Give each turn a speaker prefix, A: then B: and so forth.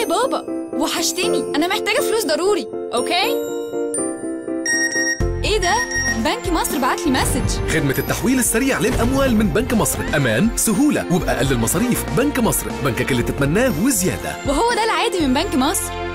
A: يا بابا وحشتني انا محتاجه فلوس ضروري اوكي ايه ده بنك مصر بعت لي مسج
B: خدمة التحويل السريع للأموال من بنك مصر أمان سهولة وبأقل المصاريف بنك مصر بنكك اللي تتمناه وزيادة
A: وهو ده العادي من بنك مصر